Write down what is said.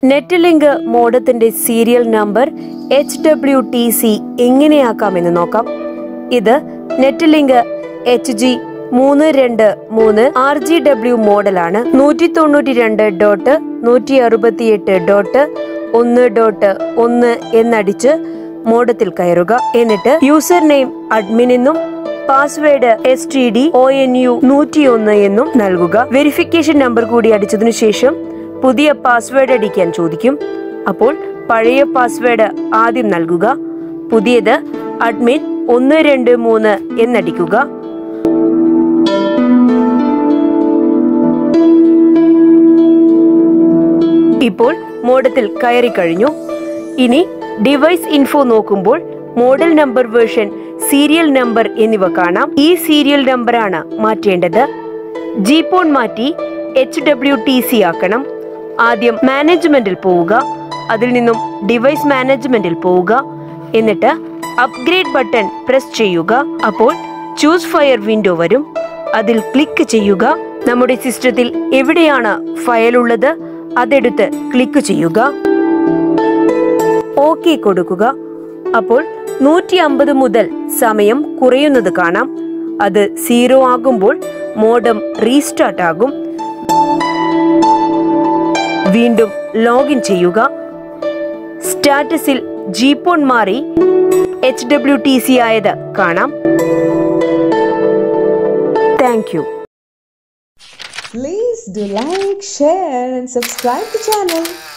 Net link മോഡത്തിന്റെ serial number H W T C എങ്ങനെയാക്കാമെന്ന് നോക്കാം ഇത് നെറ്റ് ലിങ്ക് എച്ച് ജി മൂന്ന് രണ്ട് മൂന്ന് ആർ ജി ഡബ്ല്യു മോഡലാണ് നൂറ്റി തൊണ്ണൂറ്റി രണ്ട് ഡോട്ട് നൂറ്റി അറുപത്തിയെട്ട് ഡോട്ട് ഒന്ന് ഡോട്ട് ഒന്ന് എന്നടിച്ച് മോഡത്തിൽ കയറുക എന്നിട്ട് യൂസർ നെയിം അഡ്മിൻ എന്നും password S T D O N U നൂറ്റിയൊന്ന് എന്നും നൽകുക വെരിഫിക്കേഷൻ നമ്പർ കൂടി അടിച്ചതിനു ശേഷം പുതിയ പാസ്വേഡ് അടിക്കാൻ ചോദിക്കും അപ്പോൾ പഴയ പാസ്വേഡ് ആദ്യം നൽകുക പുതിയത് അഡ്മിൻ ഒന്ന് രണ്ട് മൂന്ന് എന്നടിക്കുക ഇപ്പോൾ മോഡത്തിൽ കയറി കഴിഞ്ഞു ഇനി ഡിവൈസ് ഇൻഫോ നോക്കുമ്പോൾ model number version serial number എന്നിവ കാണാം ഈ സീരിയൽ നമ്പറാണ് മാറ്റേണ്ടത് ജിപോൺ മാറ്റി എച്ച് ഡബ്ല്യു ടി സി ആക്കണം ആദ്യം മാനേജ്മെന്റിൽ പോവുക അതിൽ നിന്നും ഡിവൈസ് മാനേജ്മെന്റിൽ പോവുക എന്നിട്ട് അപ്ഗ്രേഡ് ബട്ടൺ പ്രസ് ചെയ്യുക അപ്പോൾ ചൂസ് ഫയർ വിൻഡോ വരും അതിൽ ക്ലിക്ക് ചെയ്യുക നമ്മുടെ സിസ്റ്റത്തിൽ എവിടെയാണ് ഫയൽ ഉള്ളത് അതെടുത്ത് ക്ലിക്ക് ചെയ്യുക ഓക്കെ കൊടുക്കുക അപ്പോൾ നൂറ്റി അമ്പത് മുതൽ സമയം കുറയുന്നത് കാണാം അത് സീറോ ആകുമ്പോൾ മോഡം റീസ്റ്റാർട്ട് ആകും വീണ്ടും ലോഗിൻ ചെയ്യുക സ്റ്റാറ്റസിൽ ജീപ്പോൺ മാറി എച്ച് ഡബ്ല്യു ടി സി ആയത് കാണാം thank you Please do like, share, and subscribe the channel.